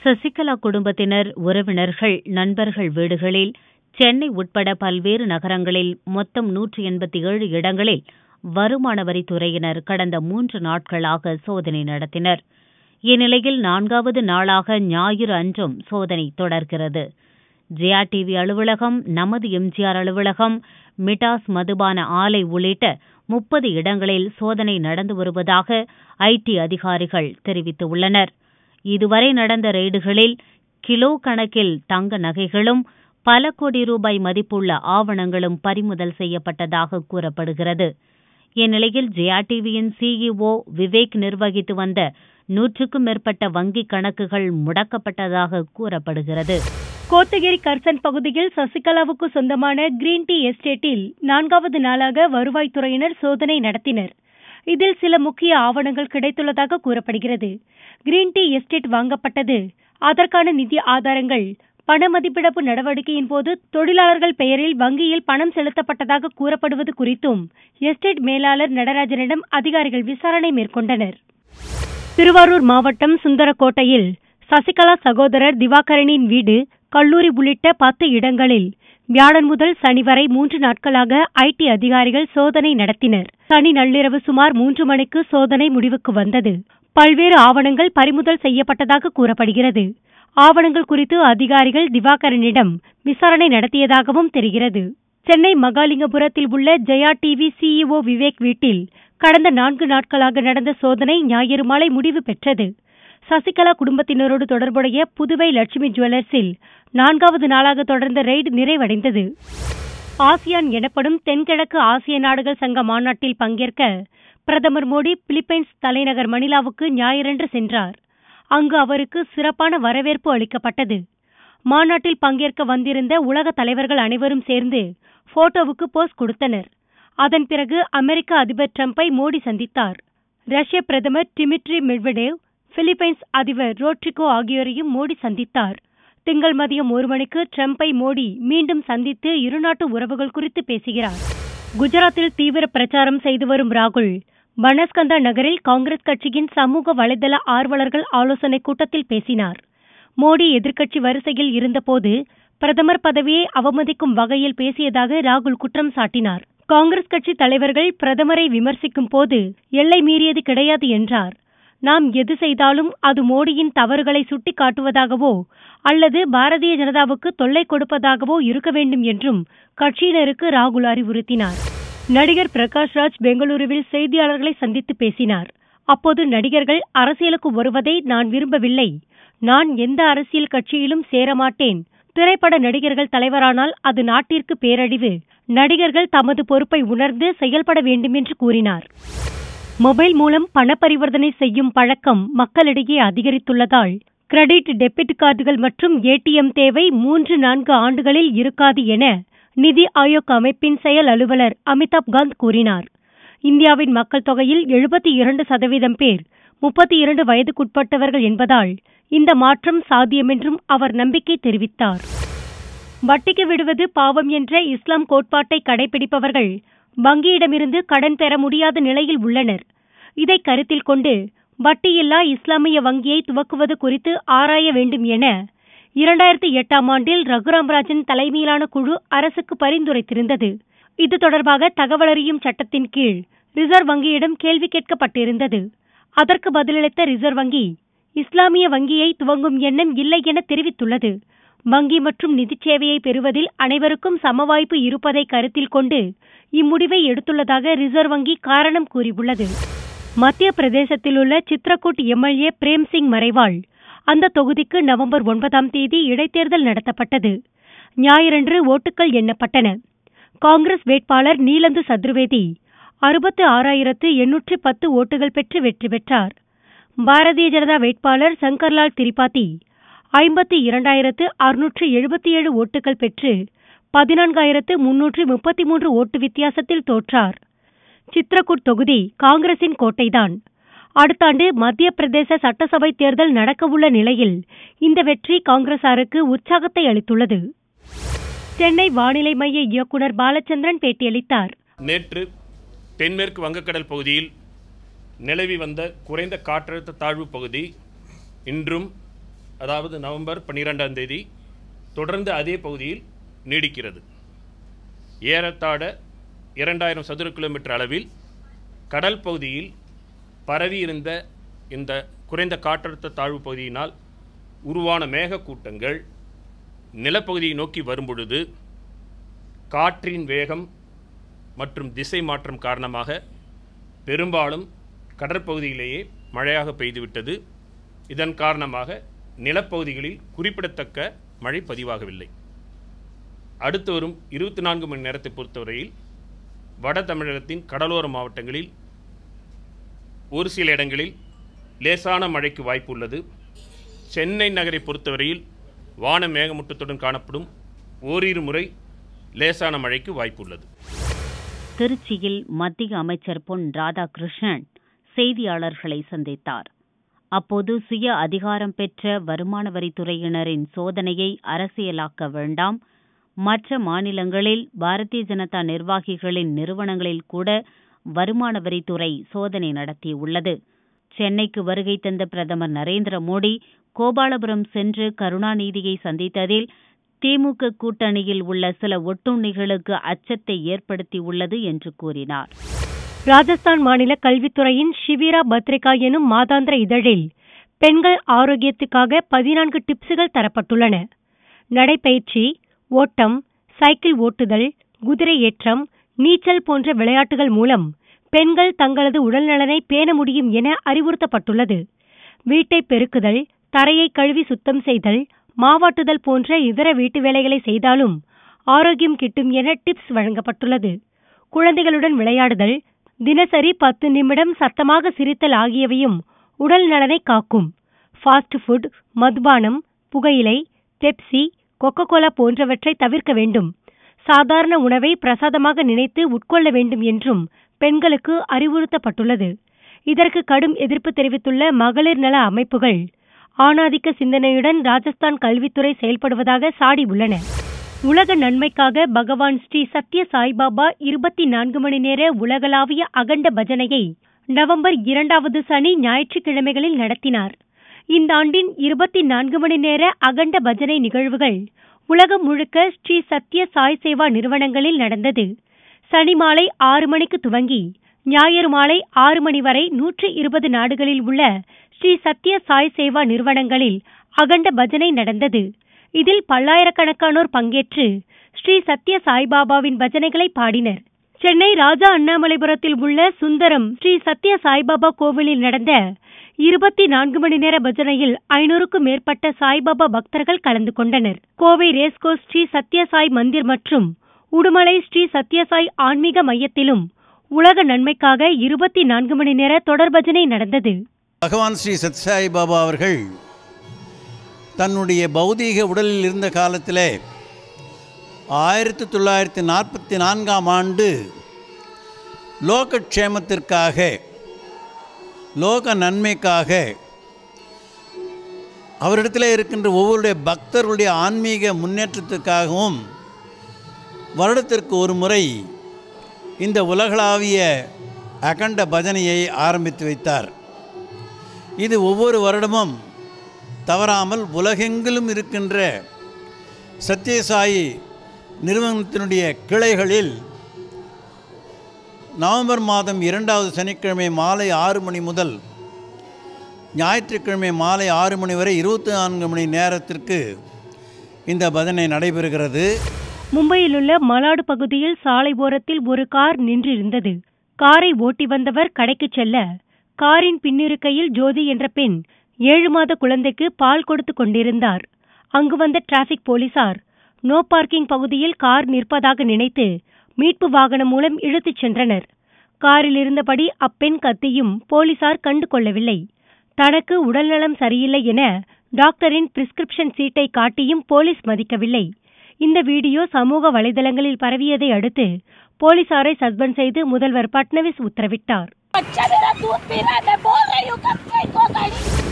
சசிகலா குடும்பத்தினர் உறவினர்கள் நண்பர்கள் வீடுகளில் சென்னை உட்பட பல்வேறு நகரங்களில் மொத்தம் நூற்றி எண்பத்தி ஏழு இடங்களில் வருமான வரித்துறையினர் கடந்த மூன்று நாட்களாக சோதனை நடத்தினர் இந்நிலையில் நான்காவது நாளாக ஞாயிறு அன்றும் சோதனை தொடர்கிறது ஜெயா டிவி அலுவலகம் நமது எம்ஜிஆர் அலுவலகம் மிட்டாஸ் மதுபான ஆலை உள்ளிட்ட முப்பது இடங்களில் சோதனை நடந்து வருவதாக ஐடி அதிகாரிகள் தெரிவித்துள்ளனர் இதுவரை நடந்த ரெய்டுகளில் கிலோ கணக்கில் தங்க நகைகளும் பல கோடி ரூபாய் மதிப்புள்ள ஆவணங்களும் பறிமுதல் செய்யப்பட்டதாக கூறப்படுகிறது இந்நிலையில் ஜெயா டிவியின் சிஇஓ விவேக் நிர்வகித்து வந்த நூற்றுக்கும் மேற்பட்ட வங்கிக் கணக்குகள் முடக்கப்பட்டதாக கூறப்படுகிறது கோத்தகிரி கர்சன் பகுதியில் சசிகலாவுக்கு சொந்தமான கிரீன் டீ எஸ்டேட்டில் நான்காவது நாளாக வருவாய்த்துறையினர் சோதனை நடத்தினர் இதில் சில முக்கிய ஆவணங்கள் கிடைத்துள்ளதாக கூறப்படுகிறது கிரீன் டீ எஸ்டேட் வாங்கப்பட்டது அதற்கான நிதி ஆதாரங்கள் பண மதிப்பிழப்பு நடவடிக்கையின் போது தொழிலாளர்கள் பெயரில் வங்கியில் பணம் செலுத்தப்பட்டதாக கூறப்படுவது குறித்தும் எஸ்டேட் மேலாளர் நடராஜனிடம் அதிகாரிகள் விசாரணை மேற்கொண்டனர் திருவாரூர் மாவட்டம் சுந்தரக்கோட்டையில் சசிகலா சகோதரர் திவாகரனின் வீடு கல்லூரி உள்ளிட்ட பத்து இடங்களில் வியாழன் முதல் சனி வரை மூன்று நாட்களாக ஐடி அதிகாரிகள் சோதனை நடத்தினர் சனி நள்ளிரவு சுமார் மூன்று மணிக்கு சோதனை முடிவுக்கு வந்தது பல்வேறு ஆவணங்கள் பறிமுதல் செய்யப்பட்டதாக கூறப்படுகிறது ஆவணங்கள் குறித்து அதிகாரிகள் திவாகரனிடம் விசாரணை நடத்தியதாகவும் தெரிகிறது சென்னை மகாலிங்கபுரத்தில் உள்ள ஜெயா டிவி சிஇஓ விவேக் வீட்டில் கடந்த நான்கு நாட்களாக நடந்த சோதனை ஞாயிறு மாலை முடிவு பெற்றது சசிகலா குடும்பத்தினரோடு தொடர்புடைய புதுவை லட்சுமி ஜுவல்லர்ஸில் நான்காவது நாளாக தொடர்ந்த ரெய்டு நிறைவடைந்தது ஆசியான் எனப்படும் தென்கிழக்கு ஆசிய நாடுகள் சங்க மாநாட்டில் பங்கேற்க பிரதமர் மோடி பிலிப்பைன்ஸ் தலைநகர் மணிலாவுக்கு ஞாயிறன்று சென்றார் அங்கு அவருக்கு சிறப்பான வரவேற்பு அளிக்கப்பட்டது மாநாட்டில் பங்கேற்க வந்திருந்த உலக தலைவர்கள் அனைவரும் சேர்ந்து போட்டோவுக்கு போஸ் கொடுத்தனர் அதன் பிறகு அமெரிக்க அதிபர் டிரம்பை மோடி சந்தித்தார் ரஷ்ய பிரதமர் டிமிட்ரி மெட்வடேவ் பிலிப்பைன்ஸ் அதிபர் ரோட்ரிகோ ஆகியோரையும் மோடி சந்தித்தார் திங்கள் மதியம் ஒரு மணிக்கு டிரம்பை மோடி மீண்டும் சந்தித்து இருநாட்டு உறவுகள் குறித்து பேசுகிறார் குஜராத்தில் தீவிர பிரச்சாரம் செய்து வரும் ராகுல் பனஸ்கந்தா நகரில் காங்கிரஸ் கட்சியின் சமூக வலைதள ஆர்வலர்கள் ஆலோசனைக் கூட்டத்தில் பேசினார் மோடி எதிர்க்கட்சி வரிசையில் இருந்தபோது பிரதமர் பதவியை அவமதிக்கும் வகையில் பேசியதாக ராகுல் குற்றம் சாட்டினார் காங்கிரஸ் கட்சி தலைவர்கள் பிரதமரை விமர்சிக்கும் போது எல்லை மீறியது கிடையாது என்றார் நாம் எது செய்தாலும் அது மோடியின் தவறுகளை சுட்டிக்காட்டுவதாகவோ அல்லது பாரதிய ஜனதாவுக்கு தொல்லை கொடுப்பதாகவோ இருக்க வேண்டும் என்றும் கட்சியினருக்கு ராகுல் அறிவுறுத்தினார் நடிகர் பிரகாஷ் ராஜ் பெங்களூருவில் செய்தியாளர்களை சந்தித்து பேசினார் அப்போது நடிகர்கள் அரசியலுக்கு வருவதை நான் விரும்பவில்லை நான் எந்த அரசியல் கட்சியிலும் சேரமாட்டேன் திரைப்பட நடிகர்கள் தலைவரானால் அது நாட்டிற்கு பேரழிவு நடிகர்கள் தமது பொறுப்பை உணர்ந்து செயல்பட வேண்டும் என்று கூறினார் மொபைல் மூலம் பண பரிவர்த்தனை செய்யும் பழக்கம் மக்களிடையே அதிகரித்துள்ளதால் கிரெடிட் டெபிட் கார்டுகள் மற்றும் ஏடிஎம் தேவை மூன்று நான்கு ஆண்டுகளில் இருக்காது என நிதி ஆயோக் அமைப்பின் செயல் அலுவலர் அமிதாப் காந்த் கூறினார் இந்தியாவின் மக்கள் தொகையில் எழுபத்தி இரண்டு சதவீதம் பேர் முப்பத்தி இரண்டு வயதுக்குட்பட்டவர்கள் என்பதால் இந்த மாற்றம் சாத்தியமென்றும் அவர் நம்பிக்கை தெரிவித்தார் வட்டிக்கு விடுவது பாவம் என்ற இஸ்லாம் கோட்பாட்டை கடைபிடிப்பவர்கள் வங்கியிடமிருந்து கடன் பெற முடியாத நிலையில் உள்ளனர் இதை கருத்தில் கொண்டு வட்டியில்லா இஸ்லாமிய வங்கியை துவக்குவது குறித்து ஆராய வேண்டும் என இரண்டாயிரத்தி எட்டாம் ஆண்டில் ரகுராம் ராஜன் தலைமையிலான குழு அரசுக்கு பரிந்துரைத்திருந்தது இது தொடர்பாக தகவல் அறியும் சட்டத்தின் கீழ் ரிசர்வ் வங்கியிடம் கேள்வி கேட்கப்பட்டிருந்தது அதற்கு பதிலளித்த ரிசர்வ் வங்கி இஸ்லாமிய வங்கியை துவங்கும் எண்ணம் இல்லை என தெரிவித்துள்ளது வங்கி மற்றும் நிதிச் சேவையை பெறுவதில் அனைவருக்கும் சமவாய்ப்பு இருப்பதை கருத்தில் கொண்டு இம்முடிவை எடுத்துள்ளதாக ரிசர்வ் வங்கி காரணம் கூறியுள்ளது மத்திய பிரதேசத்தில் உள்ள சித்ரகூட் எம்எல்ஏ பிரேம்சிங் மறைவாள் அந்த தொகுதிக்கு நவம்பர் ஒன்பதாம் தேதி இடைத்தேர்தல் நடத்தப்பட்டது ஞாயிறன்று ஓட்டுகள் எண்ணப்பட்டன காங்கிரஸ் வேட்பாளர் நீலந்து சதுர்வேதி அறுபத்து ஆறாயிரத்து எண்ணூற்று பத்து ஓட்டுகள் பெற்று வெற்றி பெற்றார் பாரதிய ஜனதா வேட்பாளர் சங்கர்லால் திரிபாதி ஐம்பத்தி இரண்டாயிரத்து அறுநூற்று எழுபத்தி ஏழு ஓட்டுகள் பெற்று பதினான்காயிரத்து முன்னூற்று முப்பத்தி மூன்று ஓட்டு வித்தியாசத்தில் தோற்றார் சித்ரகூட் தொகுதி காங்கிரசின் கோட்டைதான் அடுத்த ஆண்டு மத்திய பிரதேச சட்டசபை தேர்தல் நடக்கவுள்ள நிலையில் இந்த வெற்றி காங்கிரசாருக்கு உற்சாகத்தை அளித்துள்ளது சென்னை வானிலை மைய இயக்குநர் பாலச்சந்திரன் பேட்டியளித்தார் நேற்று தென்மேற்கு வங்கக்கடல் அதாவது நவம்பர் பன்னிரெண்டாம் தேதி தொடர்ந்து அதே பகுதியில் நீடிக்கிறது ஏறத்தாழ இரண்டாயிரம் சதுர கிலோமீட்டர் அளவில் கடல் பகுதியில் பரவியிருந்த இந்த குறைந்த காற்றழுத்த தாழ்வு பகுதியினால் உருவான மேகக்கூட்டங்கள் நிலப்பகுதியை நோக்கி வரும்பொழுது காற்றின் வேகம் மற்றும் திசை மாற்றம் காரணமாக பெரும்பாலும் கடற்பகுதியிலேயே மழையாக பெய்துவிட்டது இதன் காரணமாக நிலப்பகுதிகளில் குறிப்பிடத்தக்க மழை பதிவாகவில்லை அடுத்து வரும் இருபத்தி நான்கு மணி நேரத்தை பொறுத்தவரையில் வட தமிழகத்தின் கடலோர மாவட்டங்களில் ஒரு சில இடங்களில் லேசான மழைக்கு வாய்ப்பு உள்ளது சென்னை நகரை பொறுத்தவரையில் வான மேகமூட்டத்துடன் காணப்படும் ஓரிரு முறை லேசான மழைக்கு வாய்ப்பு உள்ளது திருச்சியில் மத்திய அமைச்சர் பொன் ராதாகிருஷ்ணன் செய்தியாளர்களை சந்தித்தார் அப்போது சுய அதிகாரம் பெற்ற வருமான வரித்துறையினரின் சோதனையை அரசியலாக்க வேண்டாம் மற்ற மாநிலங்களில் பாரதிய ஜனதா நிர்வாகிகளின் நிறுவனங்களில் கூட வருமான வரித்துறை சோதனை நடத்தியுள்ளது சென்னைக்கு வருகை தந்த பிரதமர் நரேந்திர மோடி கோபாலபுரம் சென்று கருணாநிதியை சந்தித்ததில் திமுக கூட்டணியில் உள்ள சில ஒட்டுண்ணிகளுக்கு அச்சத்தை ஏற்படுத்தியுள்ளது என்று கூறினார் ராஜஸ்தான் மாநில கல்வித்துறையின் ஷிவிரா பத்ரிகா எனும் மாதாந்திர இதழில் பெண்கள் ஆரோக்கியத்துக்காக பதினான்கு டிப்ஸுகள் தரப்பட்டுள்ளன நடைப்பயிற்சி ஓட்டம் சைக்கிள் ஓட்டுதல் குதிரை ஏற்றம் நீச்சல் போன்ற விளையாட்டுகள் மூலம் பெண்கள் தங்களது உடல்நலனை பேண முடியும் என அறிவுறுத்தப்பட்டுள்ளது வீட்டை பெருக்குதல் தரையை கழுவி சுத்தம் செய்தல் மாவாட்டுதல் போன்ற இதர வீட்டு வேலைகளை செய்தாலும் ஆரோக்கியம் கிட்டும் என டிப்ஸ் வழங்கப்பட்டுள்ளது குழந்தைகளுடன் விளையாடுதல் தினசரி பத்து நிமிடம் சத்தமாக சிரித்தல் ஆகியவையும் உடல் நலனை காக்கும் ஃபாஸ்ட் ஃபுட் மதுபானம் புகையிலை பெப்சி கொக்கோ கோலா போன்றவற்றை தவிர்க்க வேண்டும் சாதாரண உணவை பிரசாதமாக நினைத்து உட்கொள்ள வேண்டும் என்றும் பெண்களுக்கு அறிவுறுத்தப்பட்டுள்ளது இதற்கு கடும் எதிர்ப்பு தெரிவித்துள்ள மகளிர் நல அமைப்புகள் ஆணாதிக்க சிந்தனையுடன் ராஜஸ்தான் கல்வித்துறை செயல்படுவதாக சாடி உள்ளன உலக நன்மைக்காக பகவான் ஸ்ரீ சத்ய சாய்பாபா இருபத்தி நான்கு மணி நேர உலகளாவிய அகண்ட பஜனையை நவம்பர் இரண்டாவது சனி ஞாயிற்றுக்கிழமைகளில் நடத்தினார் இந்த ஆண்டின் இருபத்தி நான்கு மணி நேர அகண்ட பஜனை நிகழ்வுகள் உலகம் முழுக்க ஸ்ரீ சத்ய சாய் சேவா நிறுவனங்களில் நடந்தது சனி மாலை ஆறு மணிக்கு துவங்கி ஞாயிறு மாலை ஆறு மணி வரை நூற்றி இருபது நாடுகளில் உள்ள ஸ்ரீ சத்ய சாய் சேவா நிறுவனங்களில் அகண்ட பஜனை நடந்தது இதில் பல்லாயிரக்கணக்கானோர் பங்கேற்று ஸ்ரீ சத்ய சாய்பாபாவின் பஜனைகளை பாடினர் சென்னை ராஜா அண்ணாமலைபுரத்தில் உள்ள சுந்தரம் ஸ்ரீ சத்ய சாய்பாபா கோவிலில் நடந்த இருபத்தி நான்கு மணி நேர பஜனையில் ஐநூறுக்கும் மேற்பட்ட சாய்பாபா பக்தர்கள் கலந்து கொண்டனர் கோவை ரேஸ்கோஸ் ஸ்ரீ சத்ய சாய் மந்திர் மற்றும் உடுமலை ஸ்ரீ சத்யசாய் ஆன்மீக மையத்திலும் உலக நன்மைக்காக இருபத்தி நான்கு மணி நேர தொடர் பஜனை நடந்தது பகவான் ஸ்ரீ சத்யசாய் பாபா அவர்கள் தன்னுடைய பௌதீக உடலில் இருந்த காலத்திலே ஆயிரத்தி தொள்ளாயிரத்தி நாற்பத்தி நான்காம் ஆண்டு லோகக்ஷேமத்திற்காக லோக நன்மைக்காக அவரிடத்தில் இருக்கின்ற ஒவ்வொருடைய பக்தர்களுடைய ஆன்மீக முன்னேற்றத்துக்காகவும் வருடத்திற்கு ஒரு முறை இந்த உலகளாவிய அகண்ட பஜனையை ஆரம்பித்து வைத்தார் இது ஒவ்வொரு வருடமும் தவறாமல் உலகெங்கிலும் இருக்கின்ற சத்யசாயி நிறுவனத்தினுடைய கிளைகளில் நவம்பர் மாதம் இரண்டாவது சனிக்கிழமை மாலை ஆறு மணி முதல் ஞாயிற்றுக்கிழமை மாலை ஆறு மணி வரை இருபத்தி நான்கு மணி நேரத்திற்கு இந்த பஜனை நடைபெறுகிறது மும்பையில் உள்ள மலாடு பகுதியில் சாலை ஓரத்தில் ஒரு கார் நின்றிருந்தது காரை ஓட்டி வந்தவர் கடைக்கு செல்ல காரின் பின்னிருக்கையில் ஜோதி என்ற பெண் ஏழு மாத குழந்தைக்கு பால் கொடுத்து கொண்டிருந்தார் அங்கு வந்த டிராபிக் போலீசார் நோ பார்க்கிங் பகுதியில் கார் நிற்பதாக நினைத்து மீட்பு வாகனம் மூலம் இழுத்துச் சென்றனர் காரில் இருந்தபடி அப்பெண் கத்தியும் போலீசார் கண்டு கொள்ளவில்லை தனக்கு உடல்நலம் சரியில்லை என டாக்டரின் பிரிஸ்கிரிப்ஷன் சீட்டை காட்டியும் போலீஸ் மதிக்கவில்லை இந்த வீடியோ சமூக வலைதளங்களில் பரவியதை அடுத்து போலீசாரை சஸ்பெண்ட் செய்து முதல்வர் பட்னவிஸ் உத்தரவிட்டார் बच्चा मेरा दूध पी रहा है मैं बोल रही हूँ कब से इसको गाड़ी